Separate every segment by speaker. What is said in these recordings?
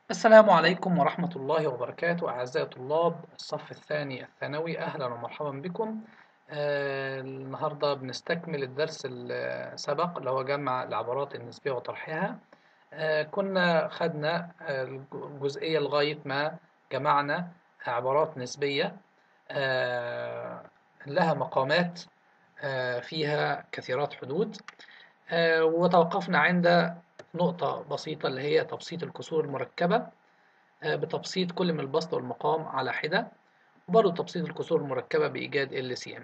Speaker 1: السلام عليكم ورحمة الله وبركاته أعزائي طلاب الصف الثاني الثانوي أهلا ومرحبا بكم آه النهاردة بنستكمل الدرس السبق اللي هو جمع العبارات النسبية وطرحها آه كنا خدنا الجزئية لغاية ما جمعنا عبارات نسبية آه لها مقامات آه فيها كثيرات حدود آه وتوقفنا عند نقطة بسيطة اللي هي تبسيط الكسور المركبة بتبسيط كل من البسط والمقام على حدة وبرضه تبسيط الكسور المركبة بإيجاد LCM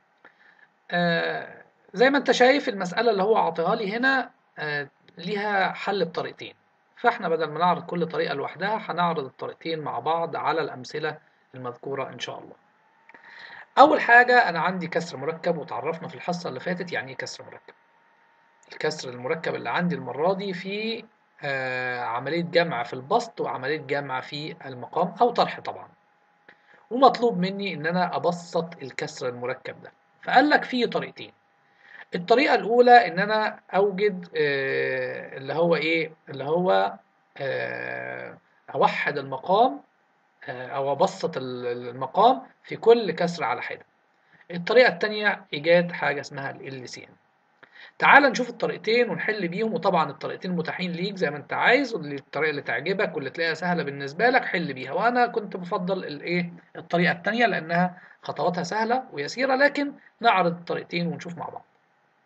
Speaker 1: زي ما انت شايف المسألة اللي هو عطيها لي هنا ليها حل بطريقتين فاحنا بدل ما نعرض كل طريقة لوحدها هنعرض الطريقتين مع بعض على الأمثلة المذكورة إن شاء الله أول حاجة أنا عندي كسر مركب وتعرفنا في الحصة اللي فاتت يعني إيه كسر مركب الكسر المركب اللي عندي المرة دي في آه عملية جمع في البسط وعملية جمع في المقام أو طرح طبعا ومطلوب مني إن أنا أبسط الكسر المركب ده فقال لك في طريقتين الطريقة الأولى إن أنا أوجد آه اللي هو إيه اللي هو آه أوحد المقام أو أبسط المقام في كل كسر على حدة الطريقة التانية إيجاد حاجة اسمها ال LCM تعال نشوف الطريقتين ونحل بيهم وطبعا الطريقتين متاحين ليك زي ما انت عايز والطريقه اللي تعجبك واللي تلاقيها سهله بالنسبه لك حل بيها وانا كنت بفضل الايه الطريقه الثانيه لانها خطواتها سهله ويسيره لكن نعرض الطريقتين ونشوف مع بعض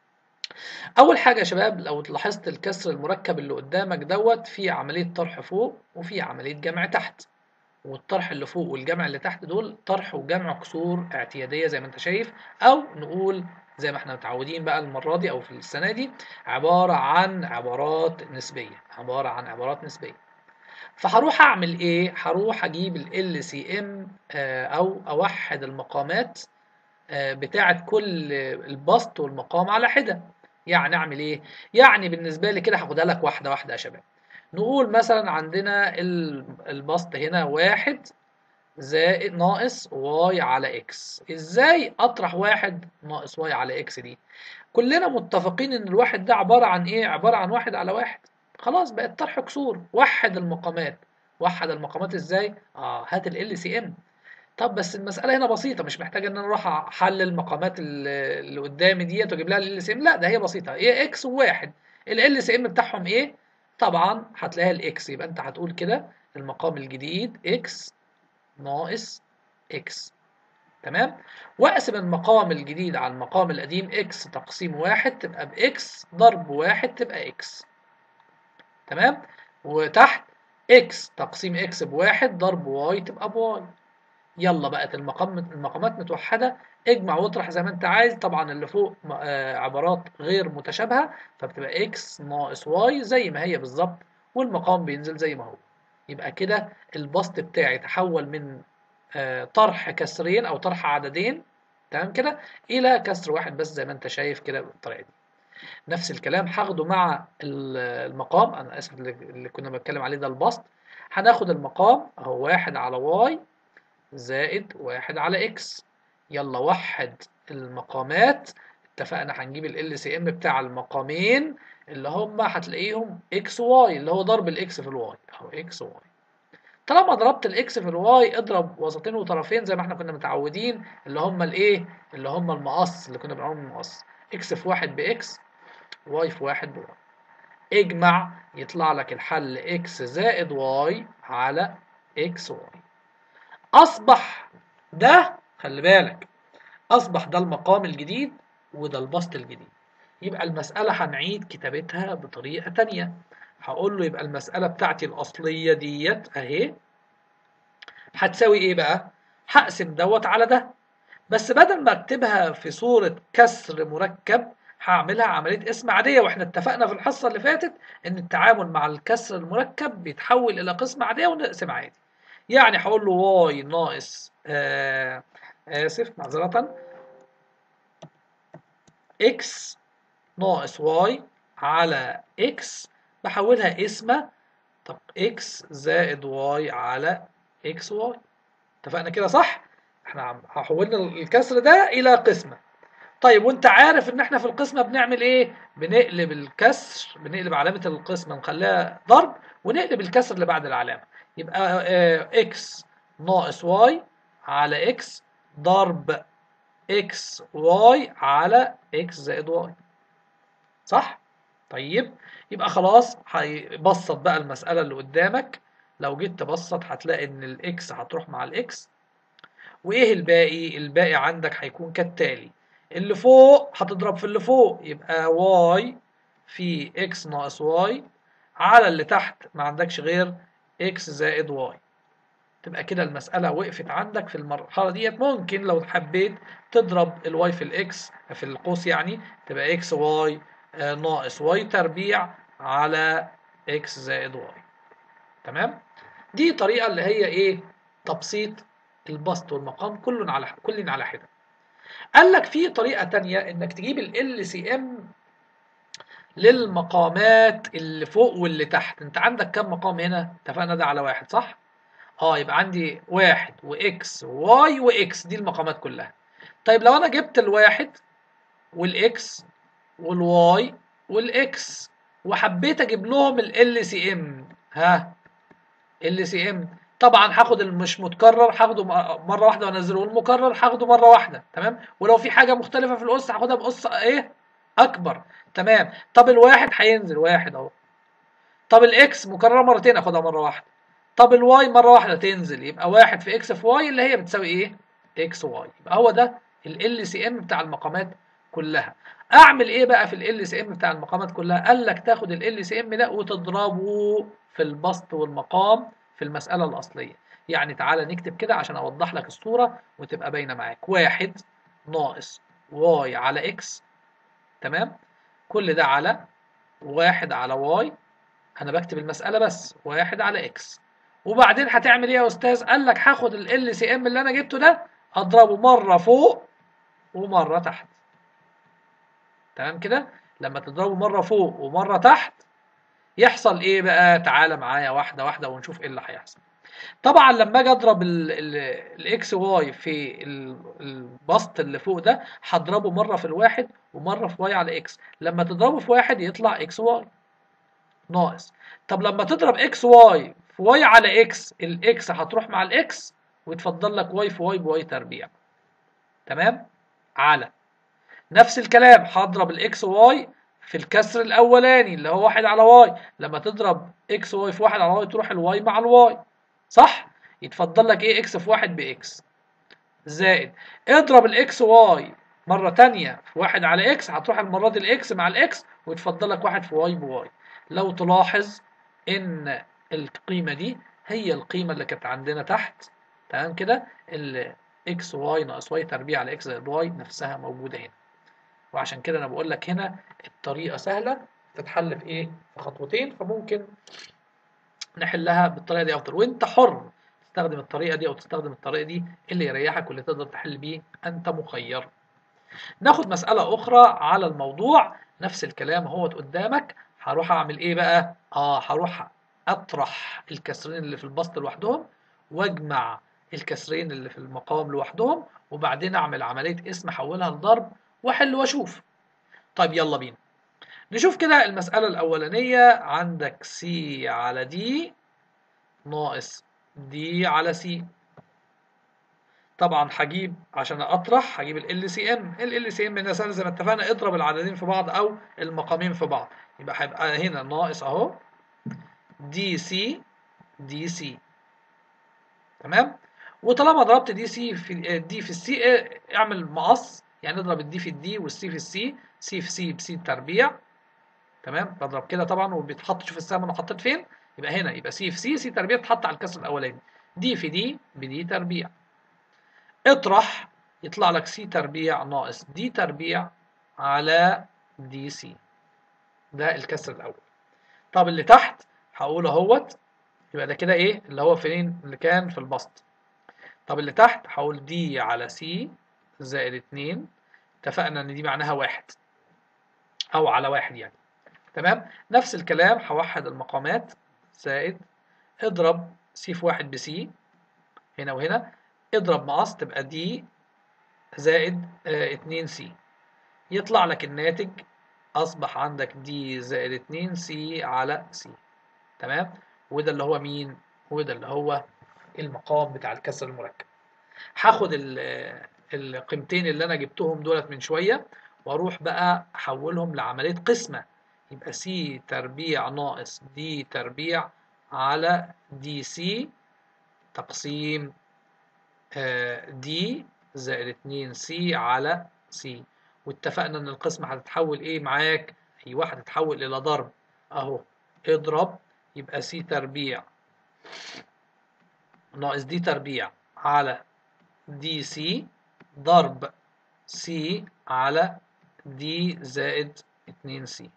Speaker 1: اول حاجه يا شباب لو لاحظت الكسر المركب اللي قدامك دوت في عمليه طرح فوق وفي عمليه جمع تحت والطرح اللي فوق والجمع اللي تحت دول طرح وجمع كسور اعتياديه زي ما انت شايف او نقول زي ما احنا متعودين بقى المرة دي أو في السنة دي عبارة عن عبارات نسبية عبارة عن عبارات نسبية فهروح أعمل إيه؟ هروح أجيب ال LCM أو أوحد المقامات بتاعة كل البسط والمقام على حدة يعني أعمل إيه؟ يعني بالنسبة لي كده هاخدها لك واحدة واحدة يا شباب نقول مثلا عندنا البسط هنا واحد زائد ناقص واي على اكس ازاي اطرح واحد ناقص واي على اكس دي كلنا متفقين ان الواحد ده عبارة عن ايه عبارة عن واحد على واحد خلاص بقت طرح كسور وحد المقامات وحد المقامات ازاي اه هات ال سي ام طب بس المسألة هنا بسيطة مش محتاج ان انا اروح احلل المقامات اللي قدامي ديت واجيب لها ال سي ام لا ده هي بسيطة هي اكس وواحد ال سي ام بتاعهم ايه طبعا هتلاقيها الاكس يبقى انت هتقول كده المقام الجديد اكس ناقص x تمام واقسم المقام الجديد على المقام القديم x تقسيم واحد تبقى بx ضرب واحد تبقى x تمام وتحت x تقسيم x بواحد ضرب y تبقى بواي يلا بقت المقام المقامات متوحدة اجمع واطرح زي ما انت عايز طبعا اللي فوق عبارات غير متشابهة فبتبقى x ناقص y زي ما هي بالظبط والمقام بينزل زي ما هو يبقى كده البسط بتاعي تحول من آه طرح كسرين او طرح عددين تمام كده الى كسر واحد بس زي ما انت شايف كده بالطريقه دي نفس الكلام هاخده مع المقام انا اسف اللي كنا بنتكلم عليه ده البسط هناخد المقام اهو واحد على واي زائد واحد على اكس يلا وحد المقامات اتفقنا هنجيب ال سي ام بتاع المقامين اللي هم هتلاقيهم اكس واي اللي هو ضرب الاكس في الواي اهو اكس واي طالما ضربت الاكس في الواي اضرب وسطين وطرفين زي ما احنا كنا متعودين اللي هم الايه اللي هم المقص اللي كنا بنقول المقص اكس في واحد باكس واي في واحد بواي اجمع يطلع لك الحل اكس زائد واي على اكس واي اصبح ده خلي بالك اصبح ده المقام الجديد وده البسط الجديد يبقى المسألة هنعيد كتابتها بطريقة تانية هقول له يبقى المسألة بتاعتي الأصلية ديت أهي هتساوي إيه بقى؟ هقسم دوت على ده بس بدل ما أكتبها في صورة كسر مركب هعملها عملية اسم عادية واحنا اتفقنا في الحصة اللي فاتت إن التعامل مع الكسر المركب بيتحول إلى قسمة عادية ونقسم عادي يعني هقول له واي ناقص آه آسف معذرة إكس ناقص واي على اكس بحولها اسمه طب اكس زائد واي على اكس واي اتفقنا كده صح احنا هحولنا الكسر ده الى قسمه طيب وانت عارف ان احنا في القسمة بنعمل ايه بنقلب الكسر بنقلب علامة القسمة نخليها ضرب ونقلب الكسر اللي بعد العلامة يبقى آه، اكس ناقص واي على اكس ضرب اكس واي على اكس زائد واي صح طيب يبقى خلاص هيبسط بقى المسألة اللي قدامك لو جيت تبسط هتلاقي ان الاكس هتروح مع الاكس وايه الباقي الباقي عندك هيكون كالتالي اللي فوق هتضرب في اللي فوق يبقى واي في اكس ناقص واي على اللي تحت ما عندكش غير اكس زائد واي تبقى كده المسألة وقفت عندك في المرحلة ديت ممكن لو حبيت تضرب الواي في الاكس في القوس يعني تبقى اكس واي آه، ناقص واي تربيع على اكس زائد واي تمام دي طريقة اللي هي ايه تبسيط البسط والمقام كل على كل على حدة قال لك في طريقة تانية انك تجيب ال سي ام للمقامات اللي فوق واللي تحت انت عندك كم مقام هنا اتفقنا ده على واحد صح اه يبقى عندي واحد واكس واي واكس دي المقامات كلها طيب لو انا جبت الواحد والاكس والواي والاكس وحبيت اجيب لهم ال سي ام ها ال سي ام طبعا هاخد المش متكرر هاخده مره واحده وانزله والمكرر هاخده مره واحده تمام ولو في حاجه مختلفه في القص هاخدها بقص ايه اكبر تمام طب الواحد هينزل واحد اهو طب الاكس مكرره مرتين اخدها مره واحده طب الواي مره واحده تنزل يبقى واحد في اكس في واي اللي هي بتساوي ايه اكس واي يبقى هو ده ال سي ام بتاع المقامات كلها اعمل ايه بقى في ال سي ام بتاع المقامات كلها قال لك تاخد ال سي ام ده وتضربه في البسط والمقام في المسألة الأصلية يعني تعالى نكتب كده عشان أوضح لك الصورة وتبقى باينة معاك واحد ناقص واي على اكس تمام كل ده على واحد على واي أنا بكتب المسألة بس واحد على اكس وبعدين هتعمل ايه يا أستاذ قال لك هاخد ال سي ام اللي أنا جبته ده أضربه مرة فوق ومرة تحت تمام كده لما تضربه مرة فوق ومرة تحت يحصل ايه بقى تعالى معايا واحده واحده ونشوف ايه اللي هيحصل طبعا لما اجي اضرب الاكس واي في البسط اللي فوق ده هضربه مره في الواحد ومره في واي على اكس لما تضربه في واحد يطلع اكس واي ناقص طب لما تضرب اكس واي في واي على اكس الاكس هتروح مع الاكس ويتفضل لك واي في واي بواي تربيع تمام على نفس الكلام هضرب الاكس واي في الكسر الاولاني اللي هو واحد على واي لما تضرب اكس واي في واحد على واي تروح الواي مع الواي صح يتفضل لك ايه اكس في واحد باكس زائد اضرب الاكس واي مرة تانية في واحد على اكس هتروح المرة دي الاكس مع الاكس ويتفضل لك واحد في واي بواي لو تلاحظ ان القيمة دي هي القيمة اللي كانت عندنا تحت تمام كده ال اكس واي ناقص واي تربيع على اكس زائد واي نفسها موجودة هنا وعشان كده انا بقول لك هنا الطريقه سهله تتحل في ايه في خطوتين فممكن نحلها بالطريقه دي افضل وانت حر تستخدم الطريقه دي او تستخدم الطريقه دي اللي يريحك واللي تقدر تحل بيه انت مخير ناخد مساله اخرى على الموضوع نفس الكلام هو قدامك هروح اعمل ايه بقى اه هروح اطرح الكسرين اللي في البسط لوحدهم واجمع الكسرين اللي في المقام لوحدهم وبعدين اعمل عمليه اسم احولها لضرب واحل واشوف طيب يلا بينا نشوف كده المسألة الأولانية عندك سي على دي ناقص دي على سي طبعا هجيب عشان اطرح هجيب ال سي ام ال سي ام هنا زي ما اتفقنا اضرب العددين في بعض او المقامين في بعض يبقى هيبقى هنا ناقص اهو دي سي دي سي تمام وطالما ضربت دي سي في دي في السي اعمل مقص يعني نضرب الدي في الدي والسي في السي سي في سي بسي تربيع تمام بضرب كده طبعا وبيتحط شوف السهم انا حطيت فين يبقى هنا يبقى سي في سي سي تربيع تحط على الكسر الاولاني دي في دي بدي تربيع اطرح يطلع لك سي تربيع ناقص دي تربيع على دي سي ده الكسر الاول طب اللي تحت هقول اهوت يبقى ده كده ايه اللي هو فين اللي كان في البسط طب اللي تحت هقول دي على سي زائد اتنين اتفقنا ان دي معناها واحد او على واحد يعني تمام نفس الكلام هوحد المقامات زائد اضرب سي في واحد بسي هنا وهنا اضرب مقص تبقى دي زائد اه اتنين سي يطلع لك الناتج أصبح عندك دي زائد 2 سي على سي تمام وده اللي هو مين وده اللي هو المقام بتاع الكسر المركب هاخد القيمتين اللي انا جبتهم دولت من شويه واروح بقى احولهم لعمليه قسمه يبقى سي تربيع ناقص دي تربيع على دي سي تقسيم دي زائد 2 سي على سي واتفقنا ان القسمه هتتحول ايه معاك ايوه هتتحول الى ضرب اهو اضرب يبقى سي تربيع ناقص دي تربيع على دي سي ضرب سي على دي زائد 2 سي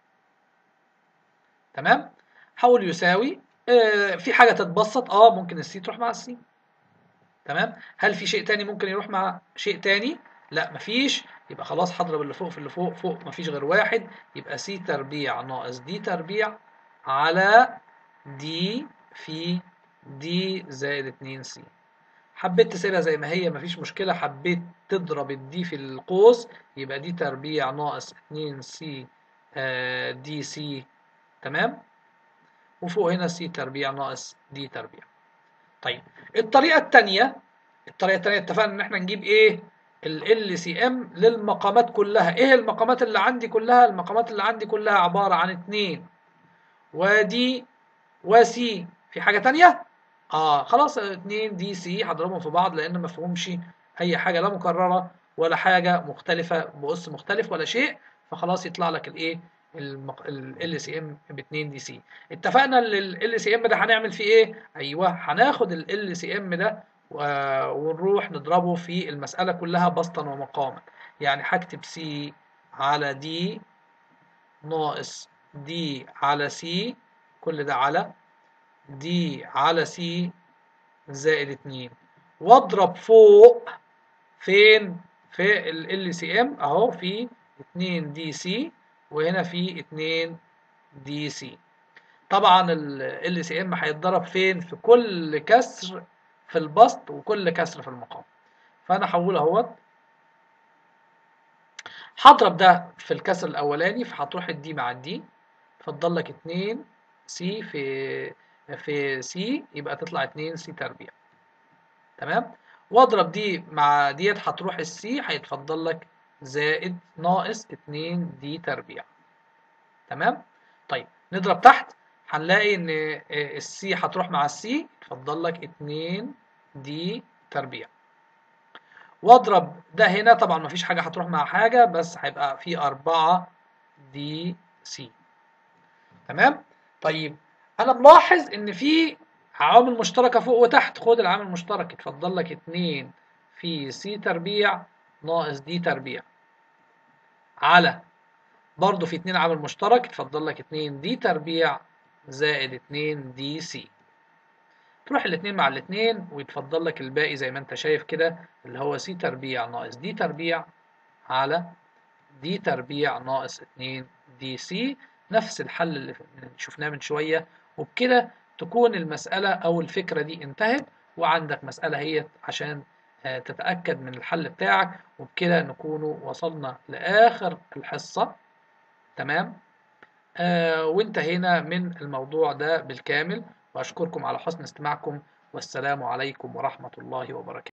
Speaker 1: تمام حول يساوي آه في حاجة تتبسط اه ممكن السي تروح مع السي تمام هل في شيء تاني ممكن يروح مع شيء تاني لا مفيش يبقى خلاص هضرب اللي فوق في اللي فوق فوق مفيش غير واحد يبقى سي تربيع ناقص دي تربيع على دي في دي زائد 2 سي حبيت تسيبها زي ما هي مفيش مشكلة حبيت تضرب الدي في القوس يبقى دي تربيع ناقص 2 سي آه دي سي تمام وفوق هنا سي تربيع ناقص دي تربيع طيب الطريقة التانية الطريقة التانية اتفقنا ان احنا نجيب ايه ال سي ام للمقامات كلها ايه المقامات اللي عندي كلها المقامات اللي عندي كلها عبارة عن اتنين ودي وسي في حاجة تانية اه خلاص اتنين دي سي هضربهم في بعض لان ما فيهمش اي حاجه لا مكرره ولا حاجه مختلفه بأس مختلف ولا شيء فخلاص يطلع لك الايه ال سي ام ب 2 دي سي اتفقنا ان ال سي ام ده هنعمل فيه ايه ايوه هناخد ال سي ام ده ونروح نضربه في المساله كلها بسطا ومقاما يعني هكتب سي على دي ناقص دي على سي كل ده على دي على سي زائد 2 واضرب فوق فين في ال سي ام اهو في 2 دي سي وهنا في 2 دي سي طبعا ال سي ام هيتضرب فين في كل كسر في البسط وكل كسر في المقام فانا هقول اهوت هضرب ده في الكسر الاولاني فهتروح الدي مع الدي فضل لك 2 سي في في سي يبقى تطلع 2 سي تربيع تمام واضرب دي مع ديت هتروح السي هيتفضل لك زائد ناقص 2 دي تربيع تمام طيب نضرب تحت هنلاقي ان السي هتروح مع السي يتفضل لك 2 دي تربيع واضرب ده هنا طبعا مفيش حاجه هتروح مع حاجه بس هيبقى في 4 دي سي تمام طيب انا ملاحظ ان في عوامل مشتركه فوق وتحت خد العامل المشترك اتفضل لك 2 في سي تربيع ناقص دي تربيع على برضو في 2 عامل مشترك اتفضل لك 2 دي تربيع زائد 2 دي سي تروح الاثنين مع الاثنين ويتفضل لك الباقي زي ما انت شايف كده اللي هو سي تربيع ناقص دي تربيع على دي تربيع ناقص 2 دي سي نفس الحل اللي شفناه من شوية وبكده تكون المسألة أو الفكرة دي انتهت وعندك مسألة هي عشان تتأكد من الحل بتاعك وبكده نكون وصلنا لآخر الحصة تمام آه وانتهينا من الموضوع ده بالكامل وأشكركم على حسن استماعكم والسلام عليكم ورحمة الله وبركاته